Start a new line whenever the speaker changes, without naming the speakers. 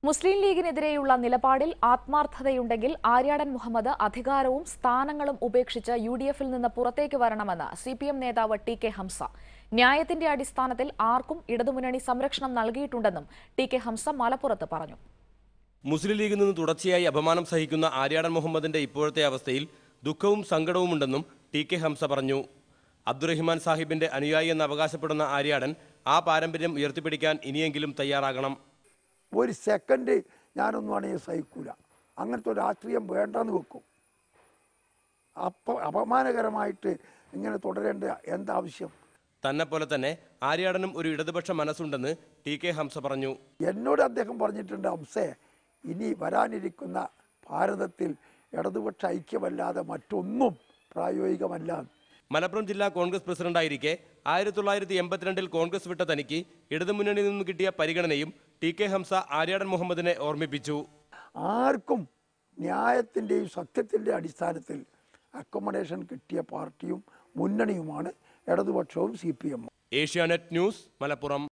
മുസ്ലിം ലീഗിനെതിരെയുള്ള നിലപാടിൽ ആത്മാർത്ഥതയുണ്ടെങ്കിൽ ആര്യാടൻ മുഹമ്മദ് അധികാരവും സ്ഥാനങ്ങളും ഉപേക്ഷിച്ച് യു ഡി എഫിൽ നിന്ന് പുറത്തേക്ക് വരണമെന്ന് സി പി എം നേതാവ് ടി കെ ഹംസ ന്യായത്തിന്റെ അടിസ്ഥാനത്തിൽ ആർക്കും ഇടതുമുന്നണി സംരക്ഷണം നൽകിയിട്ടുണ്ടെന്നും ടി കെ ഹംസ മലപ്പുറത്ത് പറഞ്ഞു
മുസ്ലിം ലീഗിൽ നിന്ന് തുടർച്ചയായി അപമാനം സഹിക്കുന്ന ആര്യാടൻ മുഹമ്മദിന്റെ ഇപ്പോഴത്തെ അവസ്ഥയിൽ ദുഃഖവും സങ്കടവുമുണ്ടെന്നും ടി കെ ഹംസ പറഞ്ഞു അബ്ദുറഹിമാൻ സാഹിബിന്റെ അനുയായി എന്ന് അവകാശപ്പെടുന്ന ആര്യാടൻ ആ പാരമ്പര്യം ഉയർത്തിപ്പിടിക്കാൻ ഇനിയെങ്കിലും തയ്യാറാകണം
ഒരു സെക്കൻഡ് ഞാനൊന്നും ആണെങ്കിൽ സഹിക്കൂല അങ്ങനത്തെ ഒരു രാഷ്ട്രീയം വേണ്ടെന്ന് വെക്കും അപ്പ അപമാനകരമായിട്ട് ഇങ്ങനെ തുടരേണ്ട എന്താവശ്യം
തന്നെ പോലെ തന്നെ ആര്യാടനും ഒരു ഇടതുപക്ഷ മനസ്സുണ്ടെന്ന് ടി കെ ഹംസ പറഞ്ഞു
എന്നോട് അദ്ദേഹം പറഞ്ഞിട്ടുണ്ട് ഹംസേ ഇനി വരാനിരിക്കുന്ന ഭാരതത്തിൽ ഇടതുപക്ഷ ഐക്യമല്ലാതെ മറ്റൊന്നും പ്രായോഗികമല്ല
മലപ്പുറം ജില്ലാ കോൺഗ്രസ് പ്രസിഡന്റായിരിക്കെ ആയിരത്തി തൊള്ളായിരത്തി എൺപത്തിരണ്ടിൽ കോൺഗ്രസ് വിട്ട തനിക്ക് ഇടതുമുന്നണിയിൽ നിന്ന് കിട്ടിയ പരിഗണനയും ടി കെ ഹംസ ആര്യാടൻ മുഹമ്മദിനെ ഓർമ്മിപ്പിച്ചു
ആർക്കും ന്യായത്തിൻ്റെയും സത്യത്തിൻ്റെയും അടിസ്ഥാനത്തിൽ അക്കോമഡേഷൻ കിട്ടിയ പാർട്ടിയും മുന്നണിയുമാണ് ഇടതുപക്ഷവും സി പി എമ്മും
ഏഷ്യാനെറ്റ് ന്യൂസ് മലപ്പുറം